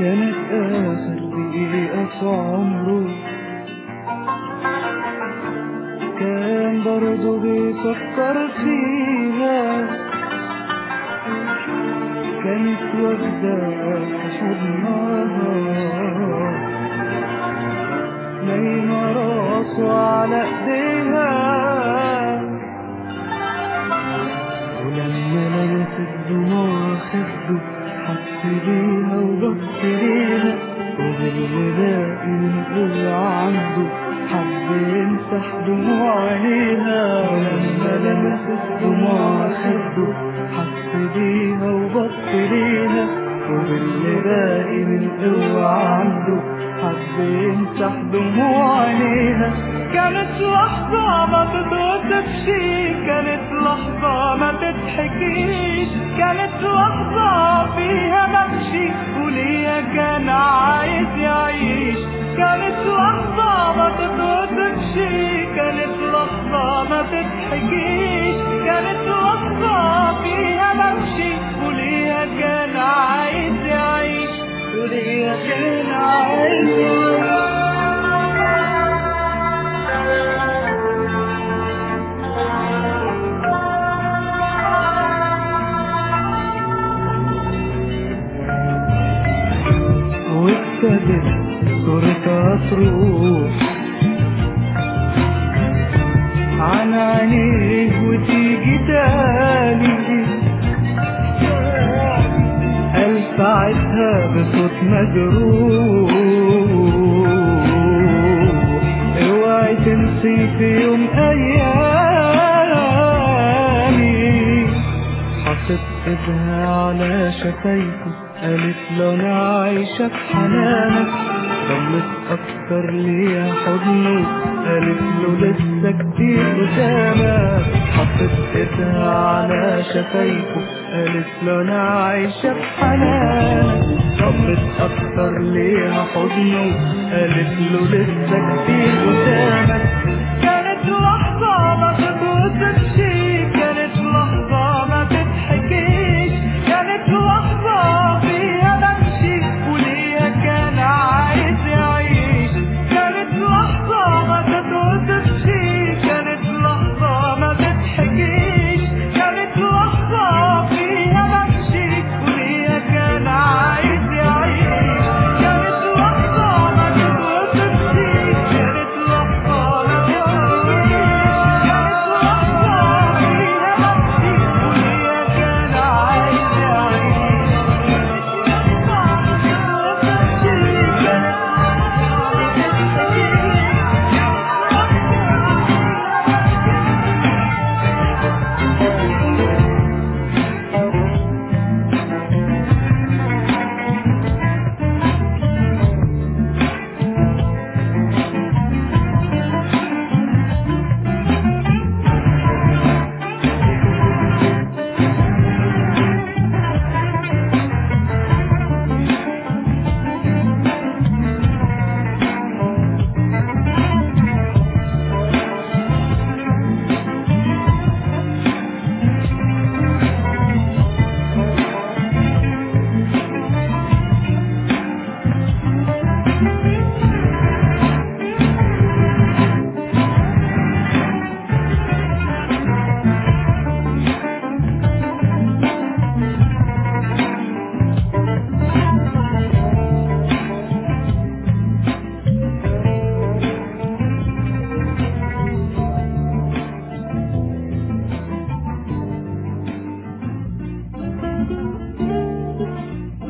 كانت آخر دقيقة في عمره كان برضه بيفكر فيها كانت واخدة في حضنها نايمة راسه على ايديها ولما لمست دموع خده حس بيها وبص ليها وباللي باقي من قوة عنده حب يمسح دموع عينيها ولما لمست دموع خده حس بيها وبص ليها وباللي باقي من قوة عنده حب يمسح دموع عينيها كانت لحظة ما تتوصفش كانت لحظة ما تتحكيش كانت لحظة فيها ممشي وليا كان عايز يعيش كانت لحظة ما تتوصفش كانت لحظة ما تتحكيش كانت لحظة فيها ممشي وليا كان عايز يعيش وليا كان عايز يعيش وابتدت صورتها تروح عن عينيه وتيجي تاني قال ساعتها بصوت مجروح اوعي تنسي في يوم ايامي حطت ايدها على شفايفه قالت له انا عايشة في حنانك ضمت اكتر ليا حضنه قالت له لسه كتير قدامك حطت ايدها على شفايفه قالت له انا عايشة في حنانك ضمت اكتر ليها حضنه قالت له لسه كتير قدامك كانت لحظة ما تتوصفش كانت لحظة ما تتحكيش كانت لحظة فيها بمشي وليا كان عايز يعيش كانت لحظة ما تتوصفش كانت لحظة ما تتحكيش كانت لحظة فيها بمشي وليا كان عايز يعيش كانت لحظة ما تتوصفش كانت لحظة ما تتحكيش كانت لحظة فيها بمشي وليا كان عايز يعيش